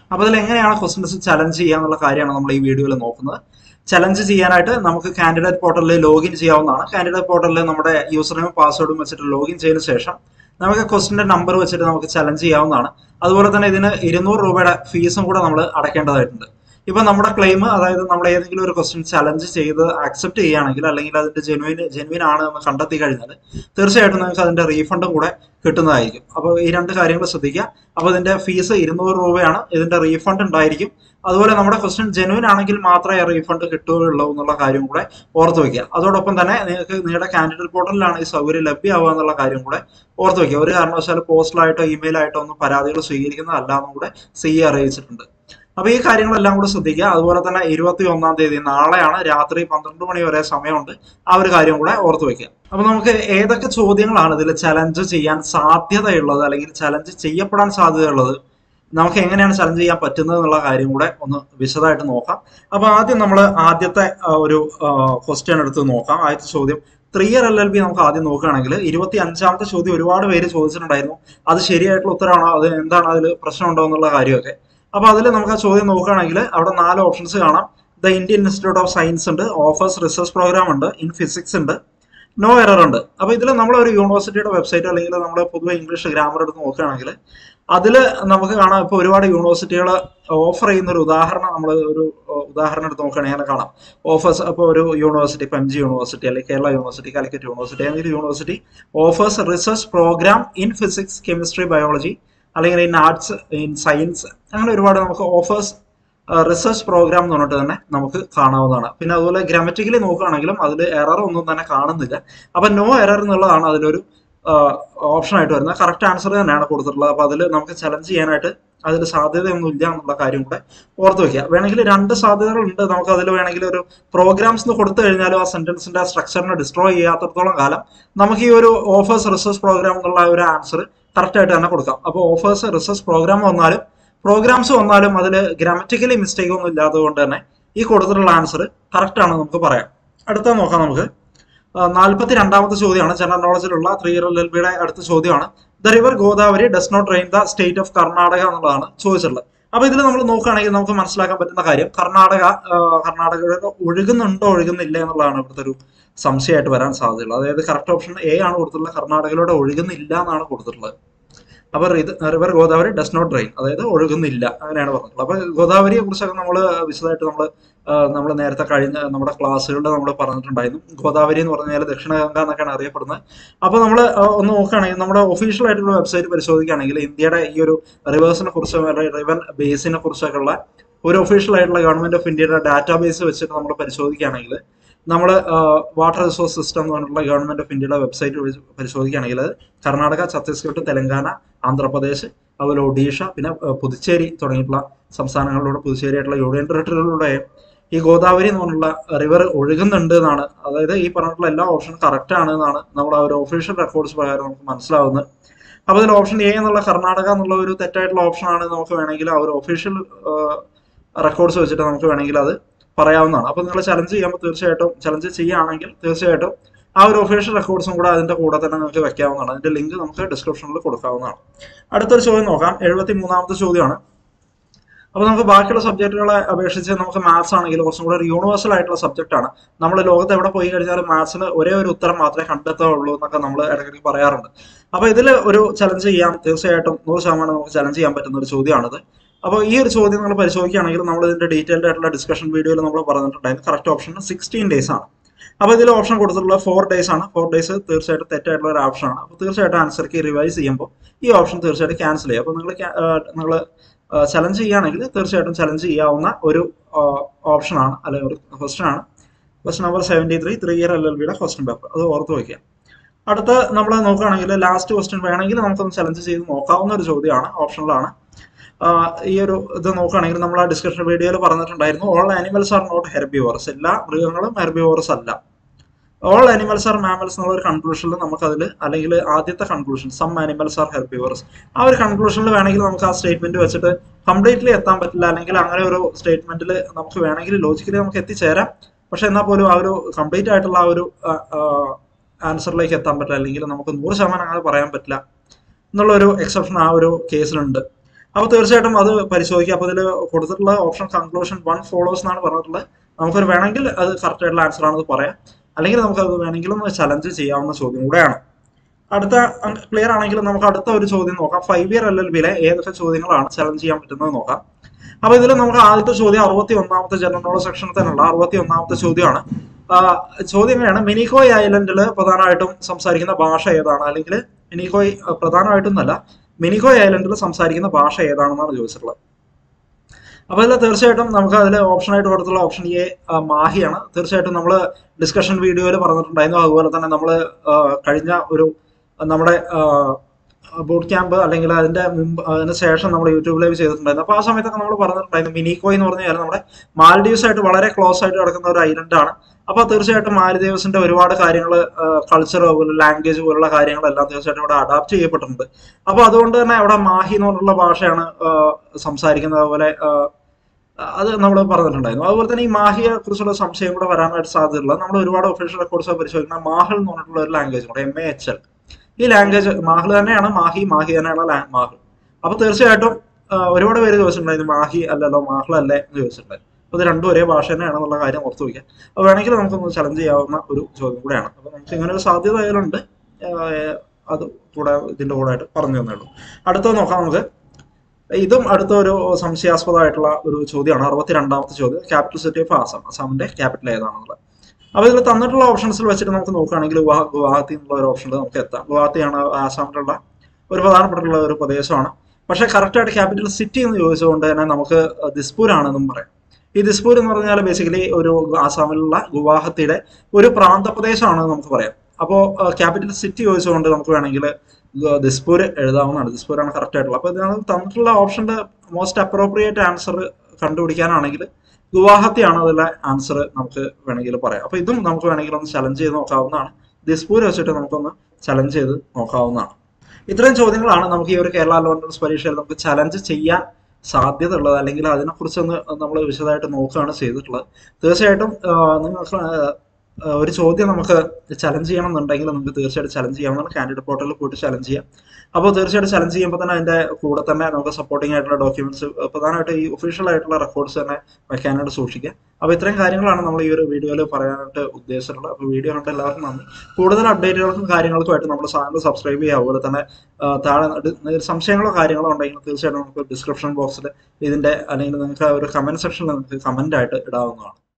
അപ്പോൾ അതിൽ എങ്ങനെയാണ് ക്വസ്റ്റ്യൻസ് ചലഞ്ച് ചെയ്യുക എന്നുള്ള കാര്യമാണ് നമ്മൾ ഈ വീഡിയോയിൽ നോക്കുന്നത് ചലഞ്ച് ചെയ്യാനായിട്ട് നമുക്ക് കാൻഡിഡേറ്റ് പോർട്ടലിൽ ലോഗിൻ ചെയ്യാവുന്നതാണ് കാൻഡിഡേറ്റ് പോർട്ടലിൽ നമ്മുടെ യൂസർ നെയിം പാസ്വേഡും വെച്ചിട്ട് ലോഗിൻ ചെയ്തതിനു ശേഷം നമുക്ക് ക്വസ്റ്റിന്റെ നമ്പർ വെച്ചിട്ട് നമുക്ക് ചലഞ്ച് ചെയ്യാവുന്നതാണ് അതുപോലെ തന്നെ ഇതിന് ഇരുന്നൂറ് രൂപയുടെ ഫീസും കൂടെ നമ്മൾ അടയ്ക്കേണ്ടതായിട്ടുണ്ട് ഇപ്പൊ നമ്മുടെ ക്ലെയിം അതായത് നമ്മൾ ഏതെങ്കിലും ഒരു ക്വസ്റ്റ്യൻ ചലഞ്ച് ചെയ്ത് അക്സെപ്റ്റ് ചെയ്യുകയാണെങ്കിൽ അല്ലെങ്കിൽ അതിന്റെ ജെനുവിൻ ജെനുവിൻ ആണ് എന്ന് കണ്ടെത്തി കഴിഞ്ഞാൽ തീർച്ചയായിട്ടും നിങ്ങൾക്ക് അതിന്റെ റീഫണ്ടും കൂടെ കിട്ടുന്നതായിരിക്കും അപ്പോൾ ഈ രണ്ട് കാര്യങ്ങൾ ശ്രദ്ധിക്കുക അപ്പോൾ ഇതിന്റെ ഫീസ് ഇരുന്നൂറ് രൂപയാണ് ഇതിന്റെ റീഫണ്ട് ഉണ്ടായിരിക്കും അതുപോലെ നമ്മുടെ ക്വസ്റ്റ്യൻ ജെനുവിൻ ആണെങ്കിൽ മാത്രമേ റീഫണ്ട് കിട്ടുകയുള്ളൂ എന്നുള്ള കാര്യം കൂടെ ഓർത്ത് വയ്ക്കുക അതോടൊപ്പം തന്നെ നിങ്ങൾക്ക് നിങ്ങളുടെ കാൻഡിഡേറ്റ് പോർട്ടലിലാണ് ഈ സൗകര്യം ലഭ്യമാവുക എന്നുള്ള കാര്യം കൂടെ ഓർത്ത് വയ്ക്കുക ഒരു കാരണവശാലും പോസ്റ്റലായിട്ടോ ഇമെയിലായിട്ടോ ഒന്നും പരാതികൾ സ്വീകരിക്കുന്നതല്ല എന്നും കൂടെ സി അറിയിച്ചിട്ടുണ്ട് അപ്പൊ ഈ കാര്യങ്ങളെല്ലാം കൂടെ ശ്രദ്ധിക്കുക അതുപോലെ തന്നെ ഇരുപത്തി ഒന്നാം തീയതി നാളെയാണ് രാത്രി പന്ത്രണ്ട് മണി വരെ സമയമുണ്ട് ആ ഒരു കാര്യം കൂടെ ഓർത്ത് വെക്കുക അപ്പൊ നമുക്ക് ഏതൊക്കെ ചോദ്യങ്ങളാണ് ഇതിൽ ചലഞ്ച് ചെയ്യാൻ സാധ്യതയുള്ളത് അല്ലെങ്കിൽ ചലഞ്ച് ചെയ്യപ്പെടാൻ സാധ്യതയുള്ളത് നമുക്ക് എങ്ങനെയാണ് ചലഞ്ച് ചെയ്യാൻ പറ്റുന്നത് എന്നുള്ള കാര്യം കൂടെ ഒന്ന് വിശദമായിട്ട് നോക്കാം അപ്പൊ ആദ്യം നമ്മൾ ആദ്യത്തെ ആ, ഒരു ക്വസ്റ്റ്യൻ എടുത്ത് നോക്കാം ആദ്യത്തെ ചോദ്യം three year L L B നമുക്ക് ആദ്യം നോക്കുകയാണെങ്കിൽ ഇരുപത്തി അഞ്ചാമത്തെ ചോദ്യം ഒരുപാട് പേര് ചോദിച്ചിട്ടുണ്ടായിരുന്നു അത് ശരിയായിട്ടുള്ള ഉത്തരമാണോ അത് എന്താണ് അതിൽ പ്രശ്നമുണ്ടോ എന്നുള്ള കാര്യമൊക്കെ അപ്പൊ അതിൽ നമുക്ക് ആ ചോദ്യം നോക്കുകയാണെങ്കിൽ അവിടെ നാല് ഓപ്ഷൻസ് കാണാം the Indian institute of science ഉണ്ട് ഓഫേഴ്സ് റിസർച്ച് പ്രോഗ്രാം ഉണ്ട് ഇൻ ഫിസിക്സ് ഉണ്ട് നോ എറർ ഉണ്ട് അപ്പൊ ഇതിൽ നമ്മൾ ഒരു യൂണിവേഴ്സിറ്റിയുടെ വെബ്സൈറ്റ് അല്ലെങ്കിൽ നമ്മൾ പൊതുവെ ഇംഗ്ലീഷ് ഗ്രാമർ എടുത്ത് നോക്കുകയാണെങ്കിൽ അതിൽ നമുക്ക് കാണാം ഇപ്പോൾ ഒരുപാട് യൂണിവേഴ്സിറ്റികൾ ഓഫർ ചെയ്യുന്ന ഒരു ഉദാഹരണം നമ്മൾ ഒരു ഏഹ്, ഉദാഹരണം എടുത്ത് നോക്കുകയാണെങ്കിൽ അങ്ങനെ കാണാം ഓഫേഴ്സ് അപ്പോൾ ഒരു യൂണിവേഴ്സിറ്റി ഇപ്പം എം ജി യൂണിവേഴ്സിറ്റി അല്ലെങ്കിൽ കേരള യൂണിവേഴ്സിറ്റി കാലിക്കറ്റ് യൂണിവേഴ്സിറ്റി ഏതെങ്കിലും university offers research program in physics chemistry biology അല്ലെങ്കിൽ ഇൻ ആർട്സ് ഇൻ സയൻസ് അങ്ങനെ ഒരുപാട് നമുക്ക് ഓഫേഴ്സ് റിസർച്ച് പ്രോഗ്രാം എന്ന് പറഞ്ഞിട്ട് തന്നെ നമുക്ക് കാണാവുന്നതാണ് പിന്നെ അതുപോലെ ഗ്രാമറ്റിക്കലി നോക്കുകയാണെങ്കിലും അതിൽ എറർ ഒന്നും തന്നെ കാണുന്നില്ല അപ്പൊ നോ എറർ എന്നുള്ളതാണ് അതിലൊരു ഓപ്ഷൻ ആയിട്ട് വരുന്നത് കറക്റ്റ് ആൻസർ തന്നെയാണ് കൊടുത്തിട്ടുള്ളത് അപ്പൊ അതിൽ നമുക്ക് ചലഞ്ച് ചെയ്യാനായിട്ട് അതിൽ സാധ്യതയൊന്നും ഇല്ല എന്നുള്ള കാര്യം കൂടെ ഓർത്ത് വെക്കുക വേണമെങ്കിൽ രണ്ട് സാധ്യതകളുണ്ട് നമുക്ക് അതിൽ വേണമെങ്കിൽ ഒരു പ്രോഗ്രാംസ് എന്ന് കൊടുത്തു കഴിഞ്ഞാലും ആ സെന്റൻസിന്റെ സ്ട്രക്ചറിനെ ഡിസ്ട്രോയ് ചെയ്യാത്തടത്തോളം കാലം നമുക്ക് ഈ ഒരു ഓഫേഴ്സ് റിസർച്ച് പ്രോഗ്രാം എന്നുള്ള ഒരു ആൻസർ കറക്റ്റ് ആയിട്ട് തന്നെ കൊടുക്കാം അപ്പോൾ ഓഫേഴ്സ് റിസർച്ച് പ്രോഗ്രാം വന്നാലും പ്രോഗ്രാംസ് വന്നാലും അതിൽ ഗ്രാമറ്റിക്കലി മിസ്റ്റേക്ക് ഒന്നും ഇല്ലാത്തത് കൊണ്ട് തന്നെ ഈ കൊടുത്തിട്ടുള്ള ആൻസർ കറക്റ്റ് ആണ് നമുക്ക് പറയാം അടുത്ത നോക്കാം നമുക്ക് നാൽപ്പത്തി രണ്ടാമത്തെ ചോദ്യമാണ് ജനറൽ നോളജിലുള്ള ത്രീ ഇയർ എൽ എൽ ബിയുടെ അടുത്ത ചോദ്യമാണ് the river Godavari does not rain the state of Karnataka എന്നുള്ളതാണ് ചോദിച്ചിട്ടുള്ളത് അപ്പൊ ഇതിൽ നമ്മൾ നോക്കുകയാണെങ്കിൽ നമുക്ക് മനസ്സിലാക്കാൻ പറ്റുന്ന കാര്യം കർണാടക ആ, കർണാടകയുടെ ഒഴുകുന്നുണ്ടോ ഒഴുകുന്നില്ല എന്നുള്ളതാണ് ഇവിടുത്തെ ഒരു സംശയമായിട്ട് വരാൻ സാധ്യതയുള്ളത് അതായത് കറക്റ്റ് ഓപ്ഷൻ എ ആണ് കൊടുത്തിട്ടുള്ളത് കർണാടകയിലൂടെ ഒഴുകുന്നില്ല എന്നാണ് കൊടുത്തിട്ടുള്ളത് അപ്പൊ river Godavari does not rain അതായത് ഒഴുകുന്നില്ല അങ്ങനെയാണ് പറഞ്ഞിട്ടുള്ളത് അപ്പൊ ഗോദാവരിയെ കുറിച്ചൊക്കെ നമ്മൾ വിശദമായിട്ട് നമ്മൾ നമ്മൾ നേരത്തെ കഴിഞ്ഞ നമ്മുടെ ക്ലാസ്സുകളിൽ നമ്മൾ പറഞ്ഞിട്ടുണ്ടായിരുന്നു ഗോദാവരി എന്ന് പറഞ്ഞാൽ ദക്ഷിണഗംഗ എന്നൊക്കെയാണ് അറിയപ്പെടുന്നത് അപ്പൊ നമ്മൾ ഒന്ന് നോക്കുകയാണെങ്കിൽ നമ്മുടെ ഒഫീഷ്യൽ ആയിട്ടുള്ള വെബ്സൈറ്റ് പരിശോധിക്കുകയാണെങ്കിൽ ഇന്ത്യയുടെ ഈ ഒരു റിവേഴ്സിനെ കുറിച്ച് റിവർ ബേസിനെ കുറിച്ചൊക്കെ ഉള്ള ഒരു ഒഫീഷ്യൽ ആയിട്ടുള്ള ഗവൺമെന്റ് ഓഫ് ഇന്ത്യയുടെ ഡാറ്റാബേസ് വെച്ചിട്ട് നമ്മൾ പരിശോധിക്കുകയാണെങ്കിൽ നമ്മൾ വാട്ടർ റിസോഴ്സ് സിസ്റ്റം എന്ന് പറഞ്ഞിട്ടുള്ള ഗവൺമെന്റ് ഓഫ് ഇന്ത്യയുടെ വെബ്സൈറ്റ് പരിശോധിക്കുകയാണെങ്കിൽ അത് കർണാടക ഛത്തീസ്ഗഡ് തെലങ്കാന ആന്ധ്രാപ്രദേശ് അതുപോലെ ഒഡീഷ പിന്നെ ആ, പുതുച്ചേരി തുടങ്ങിയിട്ടുള്ള സംസ്ഥാനങ്ങളിലൂടെ പുതുച്ചേരി ആയിട്ടുള്ള യൂണിയൻ ടെറിട്ടറികളിലൂടെ ഈ ഗോദാവരി എന്ന് പറഞ്ഞുള്ള റിവർ ഒഴുകുന്നുണ്ട് എന്നാണ് അതായത് ഈ പറഞ്ഞിട്ടുള്ള എല്ലാ ഓപ്ഷനും കറക്റ്റ് ആണ് എന്നാണ് നമ്മുടെ ആ ഒരു ഒഫീഷ്യൽ റെക്കോർഡ്സ് പ്രകാരം നമുക്ക് മനസ്സിലാവുന്നത് അപ്പൊ ഇതിൽ ഓപ്ഷൻ എ എന്നുള്ള കർണാടക എന്നുള്ള ഒരു തെറ്റായിട്ടുള്ള ഓപ്ഷൻ ആണ് നമുക്ക് വേണമെങ്കിൽ ആ ഒരു ഒഫീഷ്യൽ റെക്കോർഡ്സ് വെച്ചിട്ട് നമുക്ക് വേണമെങ്കിൽ അത് പറയാവുന്നതാണ് അപ്പൊ നിങ്ങൾ ചലഞ്ച് ചെയ്യുമ്പോൾ തീർച്ചയായിട്ടും ചലഞ്ച് ചെയ്യുകയാണെങ്കിൽ തീർച്ചയായിട്ടും ആ ഒരു ഒഫീഷ്യൽ റെക്കോർഡ്സും കൂടെ അതിന്റെ കൂടെ തന്നെ നിങ്ങൾക്ക് വെക്കാവുന്നതാണ് അതിന്റെ ലിങ്ക് നമുക്ക് ഡിസ്ക്രിപ്ഷനിൽ കൊടുക്കാവുന്നതാണ് അടുത്തൊരു ചോദ്യം നോക്കാം എഴുപത്തി മൂന്നാമത്തെ ചോദ്യമാണ് അപ്പൊ നമുക്ക് ബാക്കിയുള്ള സബ്ജക്റ്റുകളെ അപേക്ഷിച്ച് നമുക്ക് മാത്സ് ആണെങ്കിൽ കുറച്ചും കൂടെ ഒരു യൂണിവേഴ്സൽ ആയിട്ടുള്ള സബ്ജക്റ്റ് ആണ് നമ്മൾ ലോകത്ത് എവിടെ പോയി കഴിഞ്ഞാലും മാത്സിന് ഒരേ ഒരു ഉത്തരം മാത്രമേ കണ്ടെത്താവുള്ളൂ എന്നൊക്കെ നമ്മൾ ഇടയ്ക്കിടയ്ക്ക് പറയാറുണ്ട് അപ്പൊ ഇതിൽ ഒരു ചലഞ്ച് ചെയ്യാം തീർച്ചയായിട്ടും നൂറ് ശതമാനം നമുക്ക് ചലഞ്ച് ചെയ്യാൻ പറ്റുന്ന ഒരു ചോദ്യമാണിത് അപ്പോൾ ഈ ഒരു ചോദ്യം നിങ്ങൾ പരിശോധിക്കുകയാണെങ്കിൽ നമ്മൾ ഇതിന്റെ ഡീറ്റെയിൽഡ് ആയിട്ടുള്ള ഡിസ്കഷൻ വീഡിയോയിൽ നമ്മൾ പറഞ്ഞിട്ടുണ്ടായിരുന്നു കറക്റ്റ് ഓപ്ഷൻ സിക്സ്റ്റീൻ ഡേയ്സ് ആണ് അപ്പോൾ ഇതിൽ ഓപ്ഷൻ കൊടുത്തിട്ടുള്ളത് ഫോർ ഡേയ്സ് ആണ് ഫോർ ഡേയ്സ് തീർച്ചയായിട്ടും തെറ്റായിട്ടുള്ള ഒരു ഓപ്ഷൻ ആണ് അപ്പോൾ തീർച്ചയായിട്ടും ആൻസർക്ക് റിവൈസ് ചെയ്യുമ്പോൾ ഈ ഓപ്ഷൻ തീർച്ചയായിട്ടും ക്യാൻസൽ ചെയ്യും അപ്പോൾ നിങ്ങൾ നിങ്ങൾ ചലഞ്ച് ചെയ്യുകയാണെങ്കിൽ തീർച്ചയായിട്ടും ചലഞ്ച് ചെയ്യാവുന്ന ഒരു ഓപ്ഷൻ ആണ് അല്ലെങ്കിൽ ഒരു ക്വസ്റ്റൻ ആണ് question number seventy three three year L L ബിയുടെ ക്വസ്റ്റൻ പേപ്പർ അത് ഓർത്ത് വയ്ക്കുക അടുത്ത നമ്മൾ നോക്കുകയാണെങ്കിൽ ലാസ്റ്റ് ക്വസ്റ്റ്യൻ വേണമെങ്കിൽ നമുക്കൊന്ന് ചലഞ്ച് ചെയ്ത് നോക്കാവുന്ന ഒരു ചോദ്യമാണ് ഓപ്ഷനിലാണ് ഈ ഒരു ഇത് നോക്കുകയാണെങ്കിൽ നമ്മൾ ആ ഡിസ്കഷൻ വീഡിയോയിൽ പറഞ്ഞിട്ടുണ്ടായിരുന്നു all animals are not herbivorous എല്ലാ മൃഗങ്ങളും ഹെർബിവോറസ് അല്ല ഓൾ ആനിമൽസ് ആർ മാമൽസ് എന്നുള്ള ഒരു കൺക്ലൂഷനിൽ നമുക്ക് അതിൽ അല്ലെങ്കിൽ ആദ്യത്തെ conclusion some animals are herbivorous ആ ഒരു കൺക്ലൂഷനിൽ വേണമെങ്കിൽ നമുക്ക് ആ സ്റ്റേറ്റ്മെന്റ് വെച്ചിട്ട് കംപ്ലീറ്റ്ലി എത്താൻ പറ്റില്ല അല്ലെങ്കിൽ അങ്ങനെ ഒരു സ്റ്റേറ്റ്മെന്റിൽ നമുക്ക് വേണമെങ്കിൽ ലോജിക്കലി നമുക്ക് എത്തിച്ചേരാം പക്ഷെ എന്നാൽ പോലും ആ ഒരു കംപ്ലീറ്റ് ആയിട്ടുള്ള ആ ഒരു ആൻസറിലേക്ക് എത്താൻ പറ്റില്ല അല്ലെങ്കിൽ നമുക്ക് നൂറ് ശതമാനം അങ്ങനെ പറയാൻ പറ്റില്ല എന്നുള്ള ഒരു എക്സെപ്ഷൻ ആ ഒരു കേസിലുണ്ട് അപ്പോൾ തീർച്ചയായിട്ടും അത് പരിശോധിക്കുക അപ്പോൾ ഇതിൽ കൊടുത്തിട്ടുള്ള ഓപ്ഷൻ കൺക്ലൂഷൻ വൺ ഫോളോസ് എന്നാണ് പറഞ്ഞിട്ടുള്ളത് നമുക്കൊരു വേണമെങ്കിൽ അത് കറക്റ്റ് ആയിട്ടുള്ള ആൻസർ ആണെന്ന് പറയാം അല്ലെങ്കിൽ നമുക്ക് അത് വേണമെങ്കിൽ ഒന്ന് ചലഞ്ച് ചെയ്യാവുന്ന ചോദ്യം കൂടെയാണ് അടുത്ത ക്ലിയർ ആണെങ്കിൽ നമുക്ക് അടുത്ത ഒരു ചോദ്യം നോക്കാം ഫൈവ് ഇയർ എൽ എൽ ബിയിലെ ഏതൊക്കെ ചോദ്യങ്ങളാണ് ചലഞ്ച് ചെയ്യാൻ പറ്റുന്നത് നോക്കാം അപ്പൊ ഇതിൽ നമുക്ക് ആദ്യത്തെ ചോദ്യം അറുപത്തി ഒന്നാമത്തെ ജനറൽ നോളജ് സെക്ഷനിൽ തന്നെയുള്ള അറുപത്തി ഒന്നാമത്തെ ചോദ്യമാണ് ചോദ്യം എങ്ങനെയാണ് മിനിക്കോയ് ഐലൻഡിൽ പ്രധാനമായിട്ടും സംസാരിക്കുന്ന ഭാഷ ഏതാണ് അല്ലെങ്കിൽ മിനിക്കോയ് പ്രധാനമായിട്ടും എന്നല്ല മിനിക്കോയ് ഐലൻഡിൽ സംസാരിക്കുന്ന ഭാഷ ഏതാണെന്നാണ് ചോദിച്ചിട്ടുള്ളത് അപ്പൊ ഇതിൽ തീർച്ചയായിട്ടും നമുക്ക് അതിൽ ഓപ്ഷൻ ആയിട്ട് കൊടുത്തുള്ള ഓപ്ഷൻ എ മാഹിയാണ് തീർച്ചയായിട്ടും നമ്മൾ ഡിസ്കഷൻ വീഡിയോയിൽ പറഞ്ഞിട്ടുണ്ടായിരുന്നു അതുപോലെ തന്നെ നമ്മൾ കഴിഞ്ഞ ഒരു നമ്മുടെ ബൂട്ട് ക്യാമ്പ് അല്ലെങ്കിൽ അതിന്റെ മുമ്പ് അതിന് ശേഷം നമ്മൾ യൂട്യൂബ് ലൈവ് ചെയ്തിട്ടുണ്ടായിരുന്നു അപ്പോൾ ആ സമയത്തൊക്കെ നമ്മൾ പറഞ്ഞിട്ടുണ്ടായിരുന്നു മിനിക്കോയ് എന്ന് പറഞ്ഞാൽ നമ്മുടെ മാലഡീവ്സ് ആയിട്ട് വളരെ ക്ലോസ് ആയിട്ട് കിടക്കുന്ന ഒരു ഐലൻഡ് ആണ് അപ്പോൾ തീർച്ചയായിട്ടും മാലദ്വീപ്സിന്റെ ഒരുപാട് കാര്യങ്ങൾ കൾച്ചർ അതുപോലെ ലാംഗ്വേജ് പോലുള്ള കാര്യങ്ങളെല്ലാം തീർച്ചയായിട്ടും ഇവിടെ അഡാപ്റ്റ് ചെയ്യപ്പെട്ടിട്ടുണ്ട് അപ്പോൾ അതുകൊണ്ട് തന്നെ അവിടെ മാഹി എന്ന് പറഞ്ഞുള്ള ഭാഷയാണ് സംസാരിക്കുന്നത് അതുപോലെ അത് നമ്മൾ പറഞ്ഞിട്ടുണ്ടായിരുന്നു അതുപോലെ തന്നെ ഈ മാഹിയെ കുറിച്ചുള്ള സംശയം കൂടെ വരാനായിട്ട് സാധ്യതയുള്ളത് നമ്മൾ ഒരുപാട് ഒഫീഷ്യൽ റെക്കോർഡ്സ് പരിശോധിക്കുന്ന മാഹൽ എന്ന് പറഞ്ഞിട്ടുള്ള ഒരു ലാംഗ്വേജ് കൂടെ M A H L E language മാഹിൽ തന്നെയാണ് മാഹി മാഹി തന്നെയാണ് മാഹിൽ അപ്പൊ തീർച്ചയായിട്ടും ഒരുപാട് പേര് ചോദിച്ചിട്ടുണ്ടായിരുന്നു മാഹി അല്ലല്ലോ മാഹിൾ അല്ലേ എന്ന് ചോദിച്ചിട്ടുണ്ടായിരുന്നു അപ്പൊ ഇത് രണ്ടും ഒരേ ഭാഷ തന്നെയാണെന്നുള്ള കാര്യം ഓർത്തു വയ്ക്കുക അപ്പൊ വേണമെങ്കിൽ നമുക്കൊന്ന് ചലഞ്ച് ചെയ്യാവുന്ന ഒരു ചോദ്യം കൂടെയാണ് അപ്പൊ നമുക്ക് ഇങ്ങനെ ഒരു സാധ്യത അതിലുണ്ട് അത് കൂടെ ഇതിന്റെ കൂടെ ആയിട്ട് പറഞ്ഞു തന്നേ ഉള്ളൂ അടുത്തത് നോക്കാം നമുക്ക് ഇതും അടുത്ത ഒരു സംശയാസ്പദമായിട്ടുള്ള ഒരു ചോദ്യമാണ് അറുപത്തിരണ്ടാമത്തെ ചോദ്യം ക്യാപിറ്റൽ സിറ്റി ഓഫ് ആസാം ആസാമിന്റെ ക്യാപിറ്റൽ ഏതാണെന്നുള്ളത് അപ്പൊ ഇതിൽ തന്നിട്ടുള്ള ഓപ്ഷൻസിൽ വെച്ചിട്ട് നമുക്ക് നോക്കുകയാണെങ്കിൽ ഗുവാഹത്തി എന്നുള്ള ഒരു ഓപ്ഷനിൽ നമുക്ക് എത്താം ഗുവാഹത്തിയാണ് ആസാമിലുള്ള ഒരു പ്രധാനപ്പെട്ടുള്ള ഒരു പ്രദേശമാണ് പക്ഷെ കറക്റ്റ് ആയിട്ട് ക്യാപിറ്റൽ സിറ്റി എന്ന് ചോദിച്ചുകൊണ്ട് തന്നെ നമുക്ക് ദിസ്പൂർ ആണെന്നും പറയാം ഈ ദിസ്പൂർ എന്ന് പറഞ്ഞാൽ ബേസിക്കലി ഒരു ആസാമിലുള്ള ഗുവാഹത്തിയുടെ ഒരു പ്രാന്തപ്രദേശമാണെന്ന് നമുക്ക് പറയാം അപ്പോൾ ക്യാപിറ്റൽ സിറ്റി ചോദിച്ചുകൊണ്ട് നമുക്ക് വേണമെങ്കിൽ ദിസ്പൂർ എഴുതാവുന്നതാണ് ദിസ്പൂരാണ് കറക്റ്റ് ആയിട്ടുള്ളത് അപ്പോൾ ഇതിനകത്ത് തന്നിട്ടുള്ള ഓപ്ഷന്റെ മോസ്റ്റ് അപ്രോപ്രിയേറ്റ് ആൻസർ കണ്ടുപിടിക്കാനാണെങ്കിൽ ഗുവാഹത്തിയാണ് അതിലെ ആൻസർ നമുക്ക് വേണമെങ്കിൽ പറയാം അപ്പൊ ഇതും നമുക്ക് വേണമെങ്കിൽ ഒന്ന് ചലഞ്ച് ചെയ്ത് നോക്കാവുന്നതാണ് ദിസ്പൂർ വെച്ചിട്ട് നമുക്കൊന്ന് ചലഞ്ച് ചെയ്ത് നോക്കാവുന്നതാണ് ഇത്രയും ചോദ്യങ്ങളാണ് നമുക്ക് ഈ ഒരു കേരള ലോണ്ടൻസ് പരീക്ഷയിൽ നമുക്ക് ചലഞ്ച് ചെയ്യാൻ സാധ്യത ഉള്ളത് അല്ലെങ്കിൽ അതിനെക്കുറിച്ചൊന്ന് നമ്മൾ വിശദമായിട്ട് നോക്കുകയാണ് ചെയ്തിട്ടുള്ളത് തീർച്ചയായിട്ടും നിങ്ങൾക്ക് ഒരു ചോദ്യം നമുക്ക് ചലഞ്ച് ചെയ്യണം എന്നുണ്ടെങ്കിൽ നമുക്ക് തീർച്ചയായിട്ടും ചലഞ്ച് ചെയ്യാവുന്നതാണ് കാൻഡിഡേറ്റ് പോർട്ടലിൽ പോയിട്ട് ചലഞ്ച് ചെയ്യാം അപ്പോൾ തീർച്ചയായിട്ടും ചലഞ്ച് ചെയ്യുമ്പോൾ തന്നെ അതിന്റെ കൂടെ തന്നെ നമുക്ക് സപ്പോർട്ടിംഗ് ആയിട്ടുള്ള ഡോക്യുമെന്റ്സ് പ്രധാനമായിട്ട് ഈ ഒഫീഷ്യൽ ആയിട്ടുള്ള റെക്കോർഡ്സ് തന്നെ വെക്കാനായിട്ട് സൂക്ഷിക്കുക അപ്പോൾ ഇത്രയും കാര്യങ്ങളാണ് നമ്മൾ ഈ ഒരു വീഡിയോയിൽ പറയാനായിട്ട് ഉദ്ദേശിച്ചിട്ടുള്ളത് അപ്പോൾ വീഡിയോ കണ്ട എല്ലാവർക്കും നന്ദി കൂടുതൽ അപ്ഡേറ്റുകൾക്കും കാര്യങ്ങൾക്കുമായിട്ട് നമ്മുടെ ചാനൽ സബ്സ്ക്രൈബ് ചെയ്യുക അതുപോലെ തന്നെ താഴെ സംശയങ്ങളോ കാര്യങ്ങളോ ഉണ്ടെങ്കിൽ തീർച്ചയായിട്ടും നമുക്ക് ഡിസ്ക്രിപ്ഷൻ ബോക്സിൽ ഇതിന്റെ അല്ലെങ്കിൽ നിങ്ങൾക്ക് ഒരു കമന്റ് സെക്ഷനിൽ നിങ്ങൾക്ക് കമന്റ് ആയിട്ട് ഇടാവുന്നതാണ്